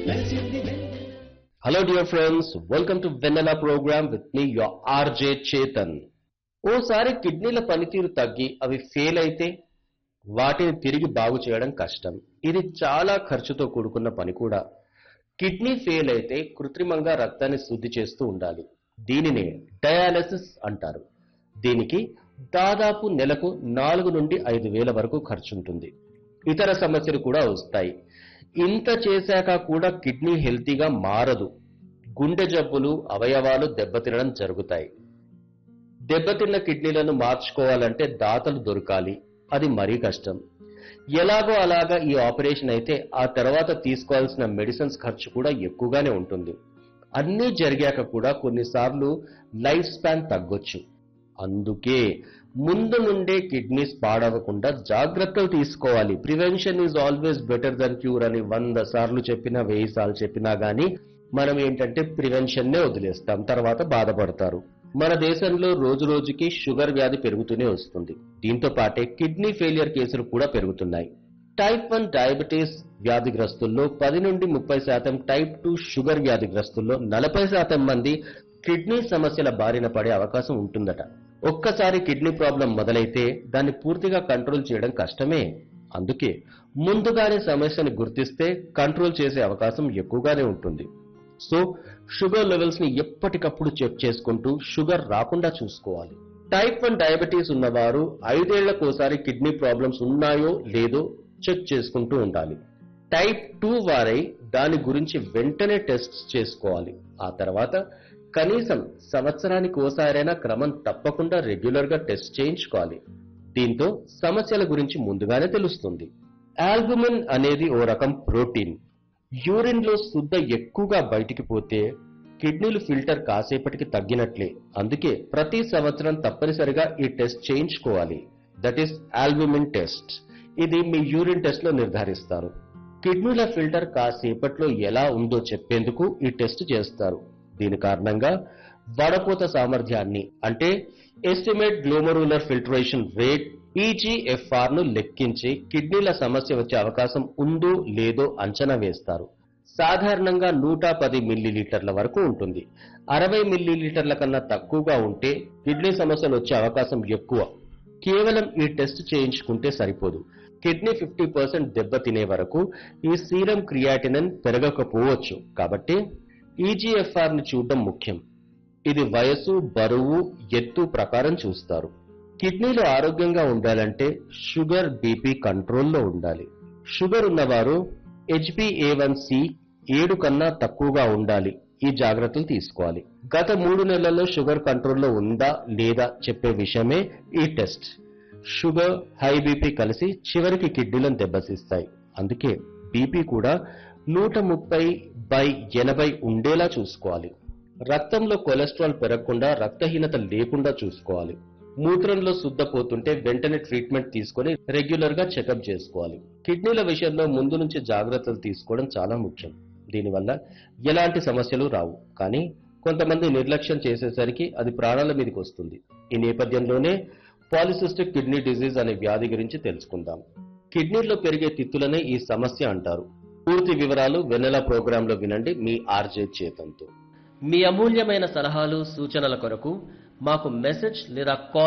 Hello dear friends, welcome to Vanilla program with me your RJ Chetan. ఓసారి కిడ్నీల పనితీరు తగ్గి అవి ఫెయిల్ అయితే వాటిని తిరిగి బాగు చేయడం కష్టం ఇది చాలా ఖర్చుతో కూడుకున్న పని కూడా కిడ్నీ ఫెయిల్ అయితే కృత్రిమంగా రక్తాన్ని శుద్ధి చేస్తూ ఉండాలి దీనినే డయాలసిస్ అంటారు దీనికి దాదాపు నెలకు నాలుగు నుండి ఐదు వేల వరకు ఖర్చుంటుంది ఇతర సమస్యలు కూడా వస్తాయి ఇంత చేశాక కూడా కిడ్నీ హెల్తీగా మారదు గుండె జబ్బులు అవయవాలు దెబ్బతినడం జరుగుతాయి దెబ్బతిన్న కిడ్నీలను మార్చుకోవాలంటే దాతలు దొరకాలి అది మరీ కష్టం ఎలాగో అలాగా ఈ ఆపరేషన్ అయితే ఆ తర్వాత తీసుకోవాల్సిన మెడిసిన్స్ ఖర్చు కూడా ఎక్కువగానే ఉంటుంది అన్నీ జరిగాక కూడా కొన్నిసార్లు లైఫ్ స్పాన్ తగ్గొచ్చు అందుకే ముందు నుండే కిడ్నీస్ పాడవకుండా జాగ్రత్తలు తీసుకోవాలి prevention is always better than cure అని వంద సార్లు చెప్పినా వెయ్యి సార్లు చెప్పినా గానీ మనం ఏంటంటే ప్రివెన్షన్ నే వదిలేస్తాం తర్వాత బాధపడతారు మన దేశంలో రోజు రోజుకి షుగర్ వ్యాధి పెరుగుతూనే వస్తుంది దీంతో పాటే కిడ్నీ ఫెయిలియర్ కేసులు కూడా పెరుగుతున్నాయి టైప్ వన్ డయాబెటీస్ వ్యాధిగ్రస్తుల్లో పది నుండి ముప్పై శాతం టైప్ టూ షుగర్ వ్యాధిగ్రస్తుల్లో నలభై శాతం మంది కిడ్నీ సమస్యల బారిన పడే అవకాశం ఉంటుందట ఒక్కసారి కిడ్నీ ప్రాబ్లం మొదలైతే దాన్ని పూర్తిగా కంట్రోల్ చేయడం కష్టమే అందుకే ముందుగానే సమస్యని గుర్తిస్తే కంట్రోల్ చేసే అవకాశం ఎక్కువగానే ఉంటుంది సో షుగర్ లెవెల్స్ ని ఎప్పటికప్పుడు చెక్ చేసుకుంటూ షుగర్ రాకుండా చూసుకోవాలి టైప్ వన్ డయాబెటీస్ ఉన్నవారు ఐదేళ్లకోసారి కిడ్నీ ప్రాబ్లమ్స్ ఉన్నాయో లేదో చెక్ చేసుకుంటూ ఉండాలి టైప్ టూ వారై దాని గురించి వెంటనే టెస్ట్ చేసుకోవాలి ఆ తర్వాత కనీసం సంవత్సరానికి ఓసారైనా క్రమం తప్పకుండా రెగ్యులర్ గా టెస్ట్ చేయించుకోవాలి దీంతో సమస్యల గురించి ముందుగానే తెలుస్తుంది ఆల్బుమిన్ అనేది ఓ రకం ప్రోటీన్ యూరిన్ లో శుద్ధ ఎక్కువగా బయటికి పోతే కిడ్నీలు ఫిల్టర్ కాసేపటికి తగ్గినట్లే అందుకే ప్రతి సంవత్సరం తప్పనిసరిగా ఈ టెస్ట్ చేయించుకోవాలి దట్ ఈస్ ఆల్బుమిన్ టెస్ట్ ఇది మీ యూరిన్ టెస్ట్ లో నిర్ధారిస్తారు కిడ్నీల ఫిల్టర్ కాసేపట్లో ఎలా ఉందో చెప్పేందుకు ఈ టెస్ట్ చేస్తారు దీని కారణంగా వడపోత సామర్థ్యాన్ని అంటే estimate glomerular filtration rate EGFR ను లెక్కించి కిడ్నీల సమస్య వచ్చే అవకాశం ఉందో లేదో అంచనా వేస్తారు సాధారణంగా నూట పది మిల్లీలీటర్ల వరకు ఉంటుంది అరవై మిల్లీలీటర్ల కన్నా తక్కువగా ఉంటే కిడ్నీ సమస్యలు వచ్చే అవకాశం ఎక్కువ కేవలం ఈ టెస్ట్ చేయించుకుంటే సరిపోదు కిడ్నీ ఫిఫ్టీ పర్సెంట్ దెబ్బతినే వరకు ఈ సీరం క్రియాటినన్ పెరగకపోవచ్చు కాబట్టి ఈజీఎఫ్ఆర్ ని చూడడం ముఖ్యం ఇది వయసు బరువు ఎత్తు ప్రకారం చూస్తారు కిడ్నీలు ఆరోగ్యంగా ఉండాలంటే షుగర్ బీపీ కంట్రోల్లో ఉండాలి షుగర్ ఉన్నవారు హెచ్బిఏవన్సి ఏడు కన్నా తక్కువగా ఉండాలి ఈ జాగ్రత్తలు తీసుకోవాలి గత మూడు నెలల్లో షుగర్ కంట్రోల్లో ఉందా లేదా చెప్పే విషయమే ఈ టెస్ట్ షుగర్ హై బీపీ కలిసి చివరికి కిడ్నీలను దెబ్బతీస్తాయి అందుకే బీపీ కూడా నూట ముప్పై బై ఎనభై ఉండేలా చూసుకోవాలి రక్తంలో కొలెస్ట్రాల్ పెరగకుండా రక్తహీనత లేకుండా చూసుకోవాలి మూత్రంలో శుద్ధపోతుంటే వెంటనే ట్రీట్మెంట్ తీసుకొని రెగ్యులర్ గా చెకప్ చేసుకోవాలి కిడ్నీల విషయంలో ముందు నుంచి జాగ్రత్తలు తీసుకోవడం చాలా ముఖ్యం దీనివల్ల ఎలాంటి సమస్యలు రావు కానీ కొంతమంది నిర్లక్ష్యం చేసేసరికి అది ప్రాణాల మీదకి వస్తుంది ఈ నేపథ్యంలోనే పాలిసిస్టిక్ కిడ్నీ డిజీజ్ అనే వ్యాధి గురించి తెలుసుకుందాం కిడ్నీలో పెరిగే తిత్తులనే ఈ సమస్య అంటారు పూర్తి వివరాలు వెన్నెల ప్రోగ్రామ్ లో వినండి మీ ఆర్జే చేతంతో మీ అమూల్యమైన సలహాలు సూచనల కొరకు మాకు మెసేజ్ లేదా కాల్